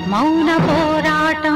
మౌన పోరాటం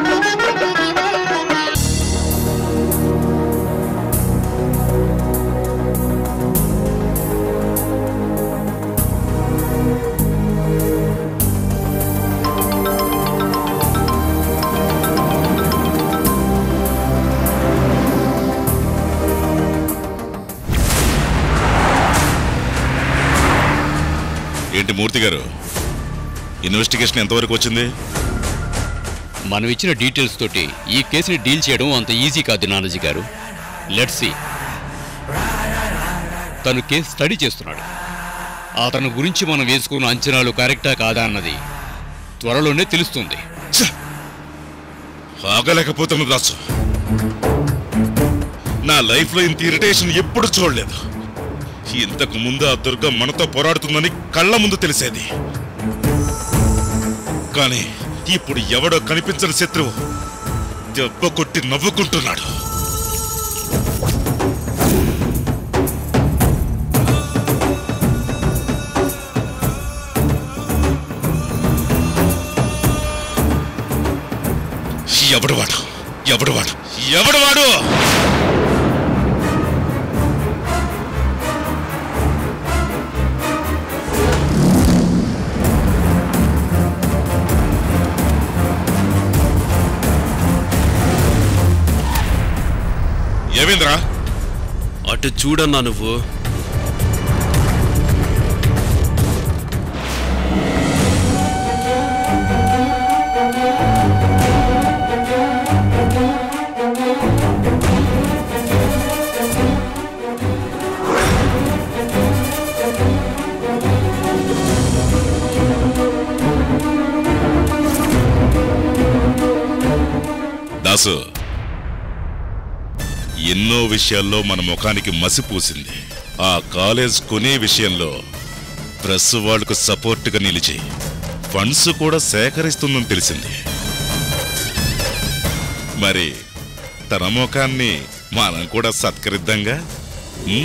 ఏంటి మూర్తి గారు ఇన్వెస్టిగేషన్ ఎంతవరకు వచ్చింది మనం ఇచ్చిన డీటెయిల్స్ తోటి ఈ కేసుని డీల్ చేయడం అంత ఈజీ కాదు నానాజీ గారు లెట్ సి తను కేసు స్టడీ చేస్తున్నాడు అతని గురించి మనం వేసుకున్న అంచనాలు కరెక్టా కాదా అన్నది త్వరలోనే తెలుస్తుంది ఆగలేకపోతున్న దాసు నా లైఫ్ లో ఇంత ఇరిటేషన్ ఎప్పుడు చూడలేదు ఇంతకు ముందు ఆ దుర్గ మనతో పోరాడుతుందని కళ్ళ ముందు తెలిసేది కానీ ఇప్పుడు ఎవడో కనిపించని శత్రువు దెబ్బ కొట్టి నవ్వుకుంటున్నాడు ఎవడు వాడు ఎవడు వాడు ఎవడు వాడు ఏమైందిరా అటు చూడన్నా నువ్వు దాసు ఎన్నో విషయాల్లో మన ముఖానికి మసి పూసింది ఆ కాలేజ్ కొనే విషయంలో ప్రెస్ వాళ్లకు సపోర్ట్గా నిలిచి ఫండ్స్ కూడా సేకరిస్తుందని తెలిసింది మరి తన ముఖాన్ని మనం కూడా సత్కరిద్దాంగా ఉం?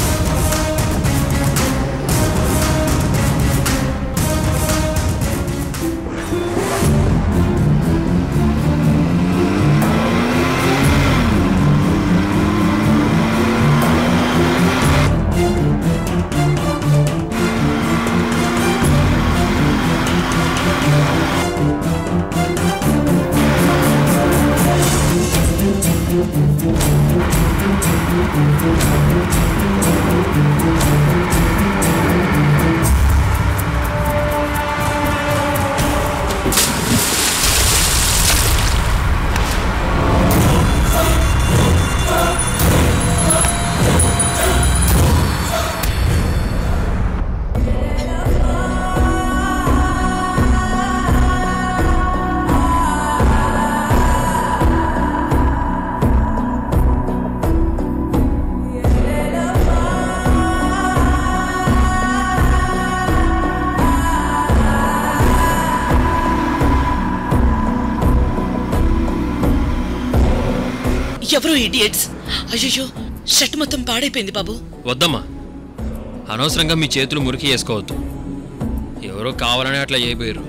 ఎవరో ఇడియట్స్ అయ్యో షర్ట్ మొత్తం పాడైపోయింది బాబు వద్దమ్మా అనవసరంగా మీ చేతులు మురికి వేసుకోవద్దు ఎవరో కావాలని అట్లా చేయబోయారు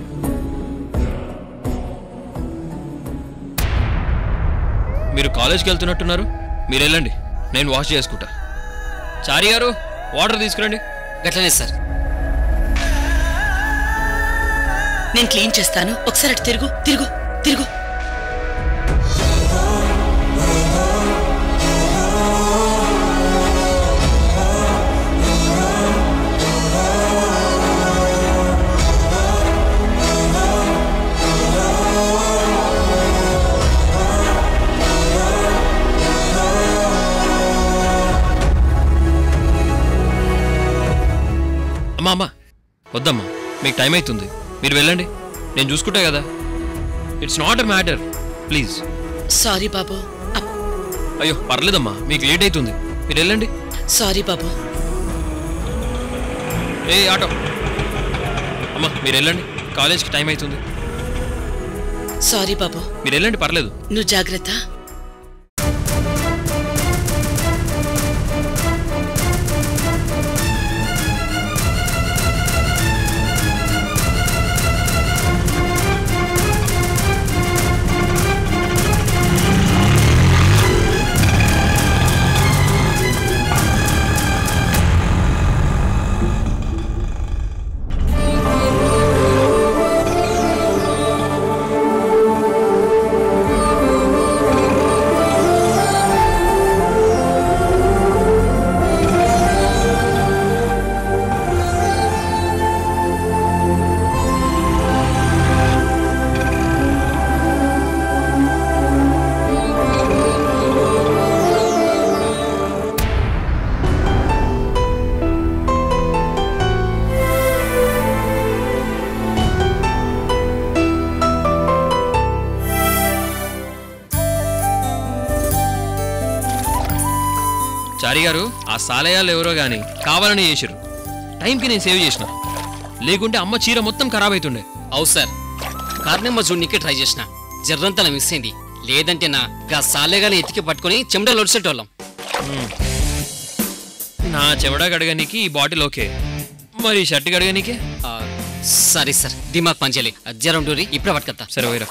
మీరు కాలేజ్కి వెళ్తున్నట్టున్నారు మీరు వెళ్ళండి నేను వాష్ చేసుకుంటా చారి గారు వాటర్ తీసుకురండి గట్లనే సార్ నేను క్లీన్ చేస్తాను ఒకసారి అటు తిరుగు తిరుగు తిరుగు అమ్మా అమ్మా వద్దమ్మా మీకు టైం అవుతుంది మీరు వెళ్ళండి నేను చూసుకుంటా కదా it's not a matter please sorry బాబు అప్- అయ్యో పర్లేదమ్మా మీకు లేట్ అవుతుంది మీరు వెళ్ళండి సారీ బాబు ఏ ఆటో అమ్మా మీరు వెళ్ళండి కాలేజ్కి టైం అవుతుంది సారీ బాబు మీరు వెళ్ళండి పర్లేదు నువ్వు జాగ్రత్త హరిగారు ఆ సాలయాలు ఎవరో గాని కావాలని చేసిర్రు టైంకి నేను సేవ్ చేసిన లేకుంటే అమ్మ చీర మొత్తం ఖరాబ్ అవుతుండే అవు సార్ కార్నెమ్మ చూడనీకే ట్రై చేసిన జర్రంతల మిస్ అయింది లేదంటే నా గా సాలేగాని ఎతికి పట్టుకొని చెమటలు ఒడిసేటోళ్ళం నా చెమడ గడగనికి ఈ బాటిల్ ఓకే మరి ఈ షర్ట్ గడగనికి ఆ, సరే సార్ దిమాగ్ పంచాలి జ్వరం డూరి ఇప్పుడే పట్టుకొస్తా సరే పోయిరా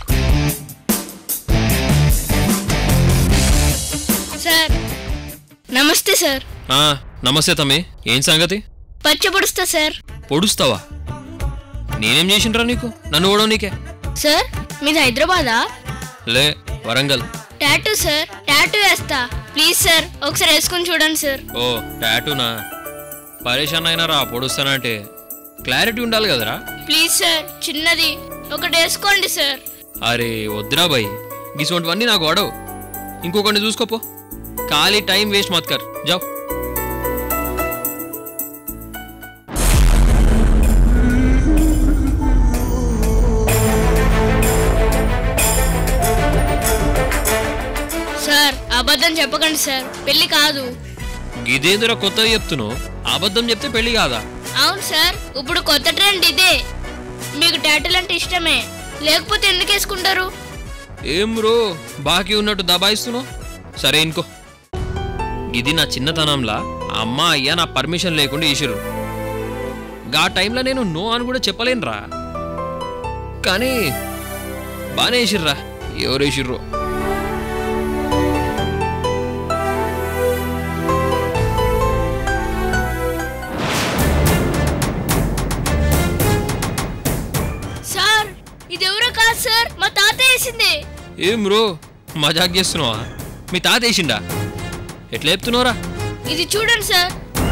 సార్ నమస్తే సార్ ఆ, నమస్తే తమ్మి ఏం సంగతి పచ్చబడుస్తా సార్ పొడుస్తావా నేనేం చేసిండ్రా నీకు నన్ను ఓడవు నీకే సార్ మీది హైదరాబాదా లే వరంగల్ టాటూ సార్ టాటూ వేస్తా ప్లీజ్ సార్ ఒకసారి వేసుకొని చూడండి సార్ ఓ టాటూనా పరేషాన్ అయినా రా పొడుస్తానంటే క్లారిటీ ఉండాలి కదరా ప్లీజ్ సార్ చిన్నది ఒకటి వేసుకోండి సార్ అరే వద్దురా బాయ్ గిసోంటివన్నీ నాకు వాడవు ఇంకొకటి చూసుకోపో ఖాళీ టైం వేస్ట్ మత్ కర్ జావ్ సార్ అబద్ధం చెప్పకండి సార్ పెళ్లి కాదు గిదేందురా కొత్తగా చెప్తున్నావు అబద్ధం చెప్తే పెళ్లి కాదా అవును సార్ ఇప్పుడు కొత్త ట్రెండ్ ఇదే మీకు టాటూలు అంటే ఇష్టమే లేకపోతే ఎందుకు వేసుకుంటారు ఏం బ్రో బాకీ ఉన్నట్టు దబాయిస్తున్నావు సరే ఇంకో ఇది నా చిన్నతనంలా అమ్మ అయ్యా నా పర్మిషన్ లేకుండా వేసిర్రు గా టైంలో నేను నో అని కూడా చెప్పలేనురా కానీ బాగానే వేసిర్రా ఎవరు వేసిర్రు సార్ ఇది ఎవరో కాదు సార్ మా తాత వేసింది ఏం బ్రో మజాక్ చేస్తున్నావా మీ తాత వేసిండా ఎట్లా చెప్తున్నావురా ఇది చూడండి సార్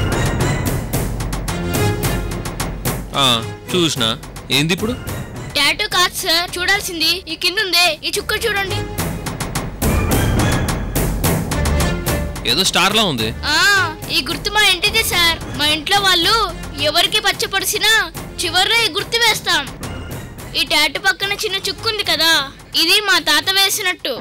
ఆ, చూసినా ఏంది ఇప్పుడు టాటూ కాదు సార్ చూడాల్సింది ఈ కింద ఉందే ఈ చుక్క చూడండి ఏదో స్టార్లా ఉంది ఆ ఈ గుర్తు మా ఇంటిదే సార్ మా ఇంట్లో వాళ్ళు ఎవరికి పచ్చపడిసినా చివర్లో ఈ గుర్తు వేస్తాం ఈ టాటూ పక్కన చిన్న చుక్కు ఉంది కదా ఇది మా తాత వేసినట్టు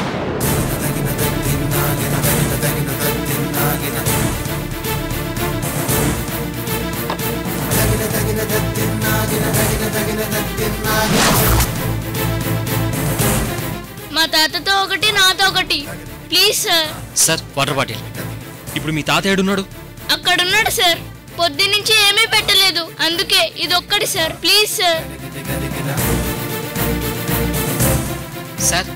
మా తాతతో ఒకటి నాతో ఒకటి please sir sir water bottle ఇప్పుడు మీ తాత ఏడున్నాడు అక్కడున్నాడు సార్ పొద్దున్నుంచి ఏమీ పెట్టలేదు అందుకే ఇది ఒక్కటి సార్ ప్లీజ్ సార్ సార్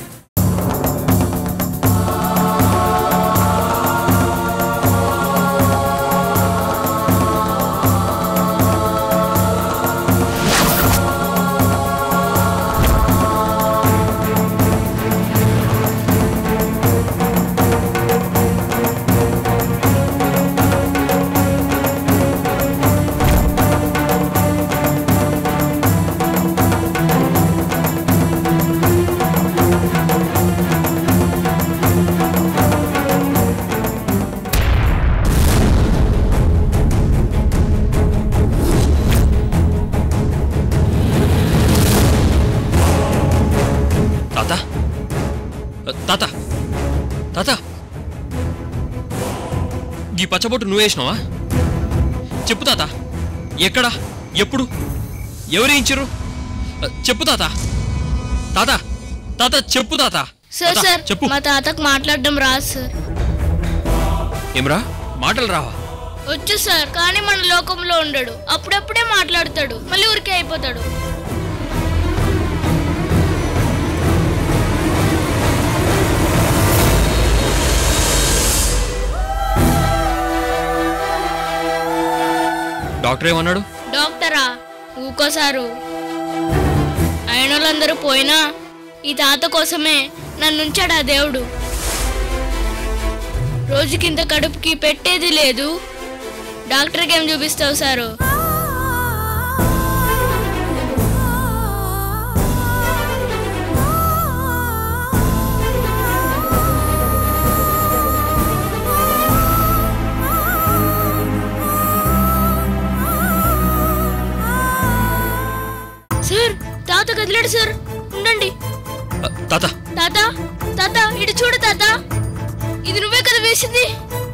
తాత తాత తాత ఈ పచ్చబొట్టు నువ్వు వేసినావా చెప్పు తాత ఎక్కడ ఎప్పుడు ఎవరు ఇచ్చారు చెప్పు తాత తాత తాత చెప్పు తాత సార్ తాత, సార్ చెప్పు మా తాతకు మాట్లాడడం రాదు సార్ ఏమ్రా మాటలు రావా వచ్చు సార్ కానీ మన లోకంలో ఉండడు అప్పుడప్పుడే మాట్లాడతాడు మళ్ళీ ఊరికే అయిపోతాడు డాక్టర్ ఏమన్నాడు డాక్టరా ఊకోసారు అయిన వాళ్ళందరూ పోయినా ఈ తాత కోసమే నన్నుంచాడు ఆ దేవుడు రోజుకింత కడుపుకి పెట్టేది లేదు డాక్టర్కి ఏం చూపిస్తావు సారు సార్ తాత కదిలాడు సార్ ఉండండి తాత తాత తాత ఇటు చూడు తాత ఇది నువ్వే కదా వేసింది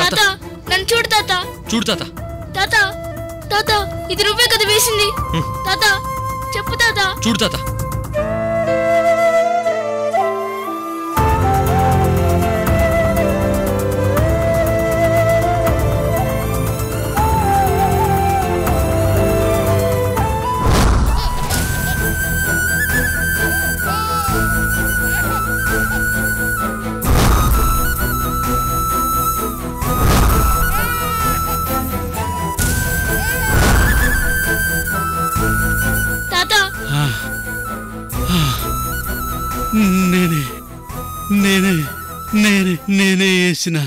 తాత నన్ను చూడు తాత చూడు తాత తాత తాత ఇది నువ్వే కదా వేసింది తాత చెప్పు తాత చూడు తాత తాత నేనే నేనే నేనే నేనే వేసిన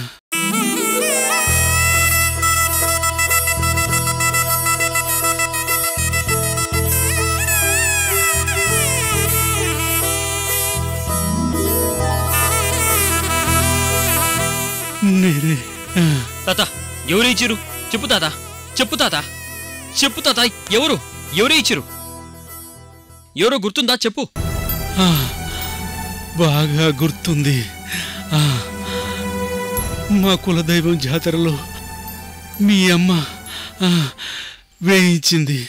నేనే ఆ, తాత ఎవరు ఇచ్చిరు చెప్పు తాత చెప్పు తాత చెప్పు తాత ఎవరు ఎవరు ఇచ్చిరు ఎవరో గుర్తుందా చెప్పు ఆ, బాగా గుర్తుంది ఆ, మా కులదైవం జాతరలో మీ అమ్మ ఆ, వేయించింది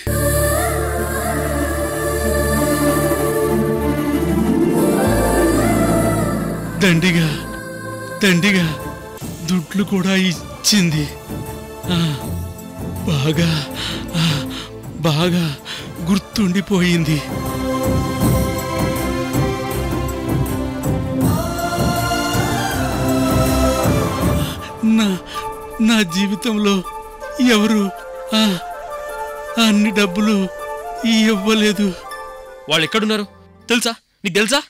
దండిగా దండిగా దుడ్లు కూడా ఇచ్చింది ఆ, బాగా ఆ, బాగా గుర్తుండిపోయింది నా నా జీవితంలో ఎవరు ఆ, అన్ని డబ్బులు ఇవ్వలేదు వాళ్ళు ఎక్కడున్నారు తెలుసా నీకు తెలుసా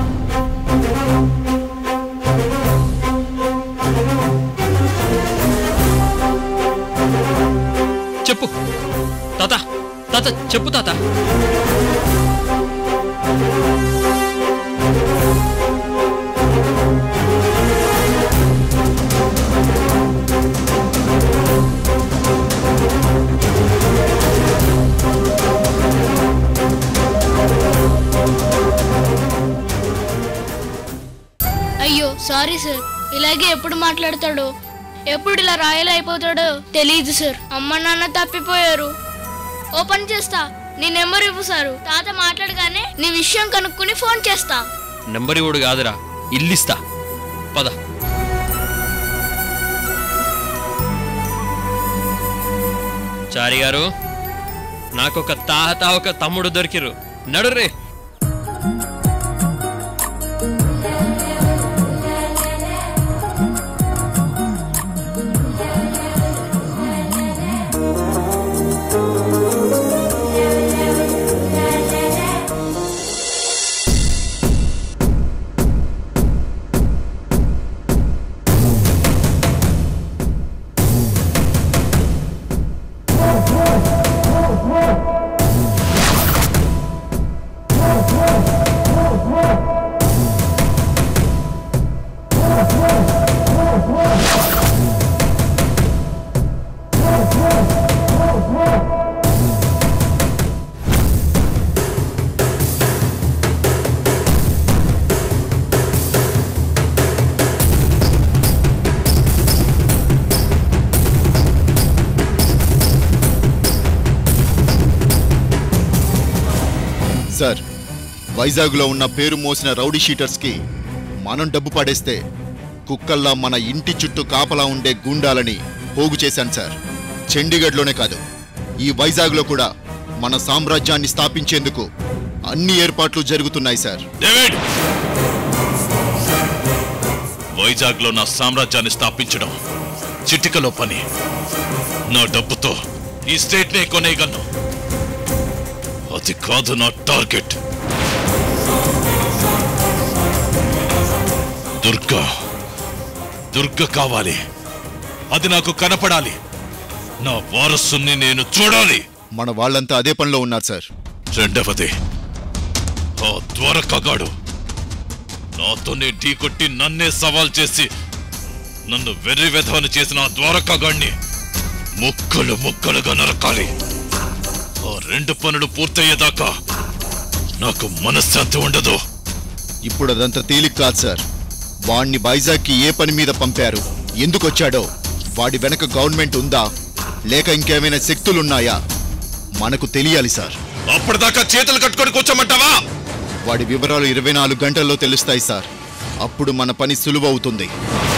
చెప్పు తాత తాత చెప్పు తాత అయ్యో సారీ సార్ ఇలాగే ఎప్పుడు మాట్లాడతాడో ఎప్పుడు ఇలా రాయలు అయిపోతాడో తెలియదు సార్ అమ్మ నాన్న తప్పిపోయారు ఓ పని చేస్తా నీ నెంబర్ ఇవ్వు సారు తాత మాట్లాడగానే నీ విషయం కనుక్కుని ఫోన్ చేస్తా నెంబర్ ఇవ్వడు కాదురా ఇల్లిస్తా పద చారి గారు నాకొక తాత ఒక తమ్ముడు దొరికిరు నడురే సార్ వైజాగ్లో ఉన్న పేరు మోసిన రౌడీ షీటర్స్కి మనం డబ్బు పడేస్తే కుక్కల్లా మన ఇంటి చుట్టూ కాపలా ఉండే గూండాలని పోగు చేశాను సార్ చండీగఢ్లోనే కాదు ఈ వైజాగ్లో కూడా మన సామ్రాజ్యాన్ని స్థాపించేందుకు అన్ని ఏర్పాట్లు జరుగుతున్నాయి సార్ డేవిడ్ వైజాగ్లో నా సామ్రాజ్యాన్ని స్థాపించడం చిటికలో పని నా డబ్బుతో ఈ స్టేట్నే కొనేయగలను అది కాదు నా టార్గెట్ దుర్గా దుర్గ కావాలి అది నాకు కనపడాలి నా వారసుని నేను చూడాలి మన వాళ్ళంతా అదే పనిలో ఉన్నారు సార్ రెండవది ఆ ద్వారకగాడు నాతోనే ఢీకొట్టి నన్నే సవాల్ చేసి నన్ను వెర్రి వెధవని చేసిన ఆ ద్వారకగాడిని ముక్కలు ముక్కలుగా నరకాలి ఆ రెండు పనులు పూర్తయ్యేదాకా నాకు మనశ్శాంతి ఉండదు ఇప్పుడు అదంతా తేలిక కాదు సార్ వాణ్ణి వైజాగ్కి ఏ పని మీద పంపారు ఎందుకు వచ్చాడో వాడి వెనక గవర్నమెంట్ ఉందా లేక ఇంకేమైనా శక్తులున్నాయా మనకు తెలియాలి సార్ అప్పటిదాకా చేతులు కట్టుకొని కూర్చోమంటావా వాడి వివరాలు ఇరవై నాలుగు గంటల్లో తెలుస్తాయి సార్ అప్పుడు మన పని సులువవుతుంది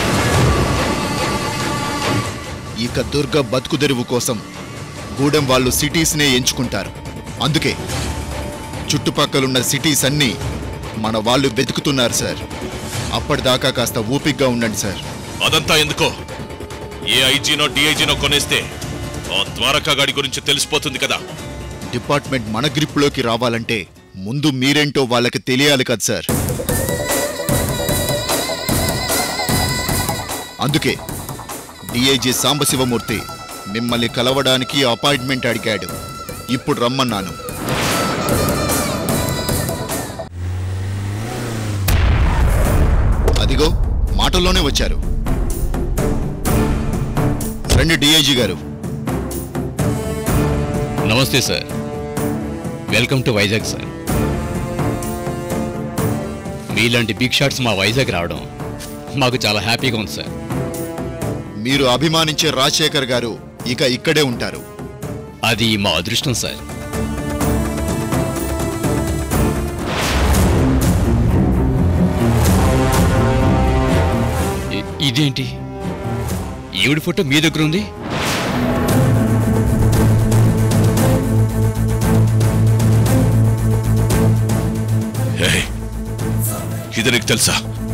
ఇక దుర్గ బతుకుదెరువు కోసం గూడెం వాళ్ళు సిటీస్నే ఎంచుకుంటారు అందుకే చుట్టుపక్కలున్న సిటీస్ అన్నీ మన వాళ్ళు వెతుకుతున్నారు సార్ అప్పటిదాకా కాస్త ఊపిగ్గా ఉండండి సార్ అదంతా ఎందుకో ఏ ఐజీనో డిఐజీనో కొనేస్తే ఆ ద్వారకా గాడి గురించి తెలిసిపోతుంది కదా డిపార్ట్మెంట్ మన గ్రిప్లోకి రావాలంటే ముందు మీరేంటో వాళ్ళకి తెలియాలి కదా సార్ అందుకే డిఐజీ సాంబశివమూర్తి మిమ్మల్ని కలవడానికి అపాయింట్మెంట్ అడిగాడు ఇప్పుడు రమ్మన్నాను అదిగో మాటల్లోనే వచ్చారు రండి డిఐజీ గారు నమస్తే sir welcome to Vizag sir మీలాంటి బిగ్ షాట్స్ మా వైజాగ్ రావడం మాకు చాలా హ్యాపీగా ఉంది సార్ మీరు అభిమానించే రాజశేఖర్ గారు ఇక ఇక్కడే ఉంటారు అది మా అదృష్టం సార్ ఇ- ఇదేంటి ఈవిడ ఫోటో మీ దగ్గర ఉంది ఏయ్, ఇది నీకు తెలుసా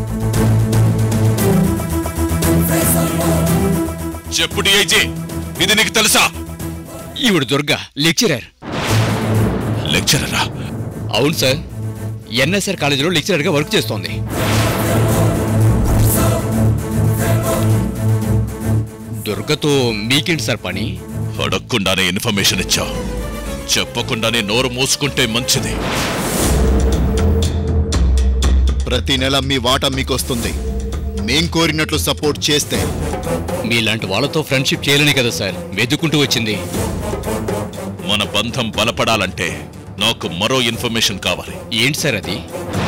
చెప్పు డిఐజీ ఇది నీకు తెలుసా ఈవిడ దుర్గా లెక్చరర్ లెక్చరరా అవును సార్ ఎన్ఎస్ఆర్ కాలేజీలో లెక్చరర్గా వర్క్ చేస్తోంది దుర్గతో మీకేంటి సార్ పని అడగకుండానే ఇన్ఫర్మేషన్ ఇచ్చావు చెప్పకుండానే నోరు మూసుకుంటే మంచిది ప్రతి నెల మీ వాటా మీకు వస్తుంది మేం కోరినట్లు సపోర్ట్ చేస్తే మీలాంటి వాళ్ళతో ఫ్రెండ్షిప్ చేయాలని కదా సార్ వెతుక్కుంటూ వచ్చింది మన బంధం బలపడాలంటే నాకు మరో ఇన్ఫర్మేషన్ కావాలి ఏంటి సార్ అది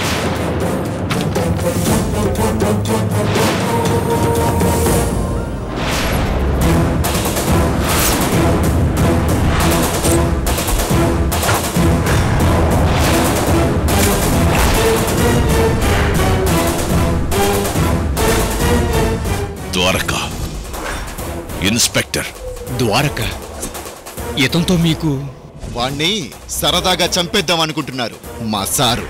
ద్వారక ఇన్స్పెక్టర్ ద్వారక ఇతంతో మీకు వాణ్ణి సరదాగా చంపేద్దాం అనుకుంటున్నారు మా సారు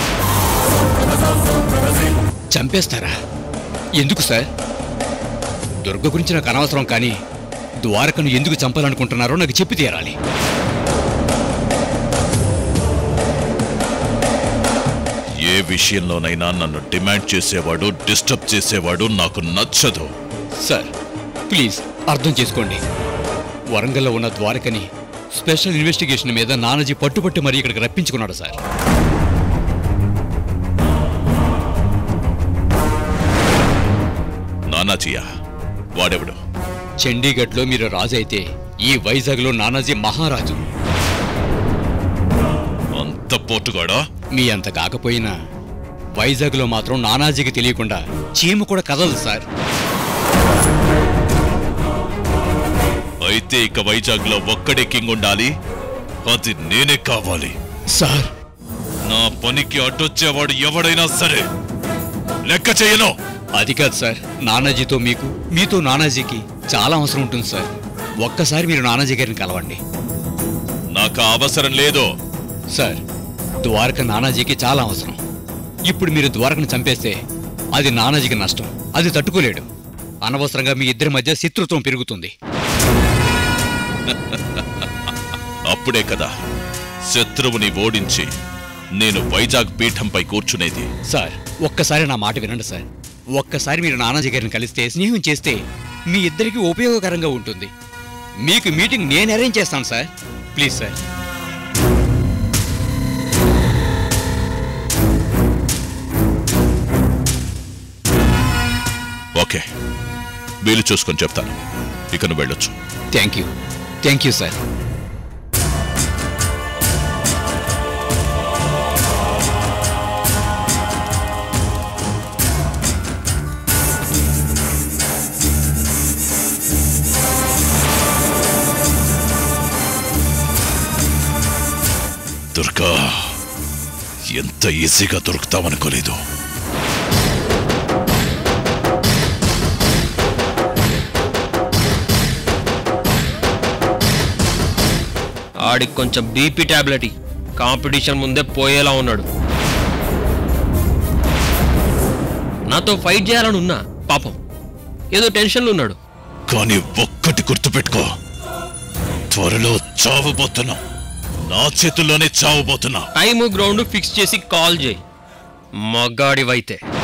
చంపేస్తారా ఎందుకు సార్ దుర్గ గురించి నాకు అనవసరం కానీ ద్వారకను ఎందుకు చంపాలనుకుంటున్నారో నాకు చెప్పి తీరాలి ఏ విషయంలోనైనా నన్ను డిమాండ్ చేసేవాడు డిస్టర్బ్ చేసేవాడు నాకు నచ్చదు సార్ ప్లీజ్ అర్థం చేసుకోండి వరంగల్లో ఉన్న ద్వారకని స్పెషల్ ఇన్వెస్టిగేషన్ మీద నానాజీ పట్టుపట్టి మరీ ఇక్కడికి రప్పించుకున్నాడు సార్ నానాజీయా వాడెవడు చండీగఢ్లో మీరు రాజు అయితే ఈ వైజాగ్లో నానాజీ మహారాజు అంత పోటుగాడా మీ అంత కాకపోయినా వైజాగ్లో మాత్రం నానాజీకి తెలియకుండా చీమ కూడా కదలదు సార్ అయితే ఇక వైజాగ్ లో ఒక్కడే కింగ్ ఉండాలి అది నేనే కావాలి సార్ నా పనికి అడ్డొచ్చేవాడు ఎవడైనా సరే లెక్క చేయను అది కాదు సార్ నానాజీతో మీకు మీతో నానాజీకి చాలా అవసరం ఉంటుంది సార్ ఒక్కసారి మీరు నానాజీ గారిని కలవండి నాకు ఆ అవసరం లేదు సార్ ద్వారక నానాజీకి చాలా అవసరం ఇప్పుడు మీరు ద్వారకను చంపేస్తే అది నానాజీకి నష్టం అది తట్టుకోలేడు అనవసరంగా మీ ఇద్దరి మధ్య శత్రుత్వం పెరుగుతుంది అప్పుడే కదా శత్రువుని ఓడించి నేను వైజాగ్ పీఠంపై కూర్చునేది సార్ ఒక్కసారి నా మాట వినండి సార్ ఒక్కసారి మీరు నానాజీ గారిని కలిస్తే స్నేహం చేస్తే మీ ఇద్దరికి ఉపయోగకరంగా ఉంటుంది మీకు మీటింగ్ నేను అరేంజ్ చేస్తాను సార్ ప్లీజ్ సార్ ఓకే వీలు చూసుకొని చెప్తాను ఇక నువ్వు వెళ్ళొచ్చు thank you thank you sir Durga ఎంత ఈజీగా దొరుకుతామనుకోలేదు ఆడికి కొంచెం బీపీ టాబ్లెట్ ఇయ్యి. కాంపిటీషన్ ముందే పోయేలా ఉన్నాడు నాతో ఫైట్ చేయాలని ఉన్నా పాపం ఏదో టెన్షన్లో ఉన్నాడు కానీ ఒక్కటి గుర్తుపెట్టుకో త్వరలో చావబోతున్నా నా చేతుల్లోనే చావబోతున్నా టైము గ్రౌండ్ ఫిక్స్ చేసి కాల్ చేయి మగాడివైతే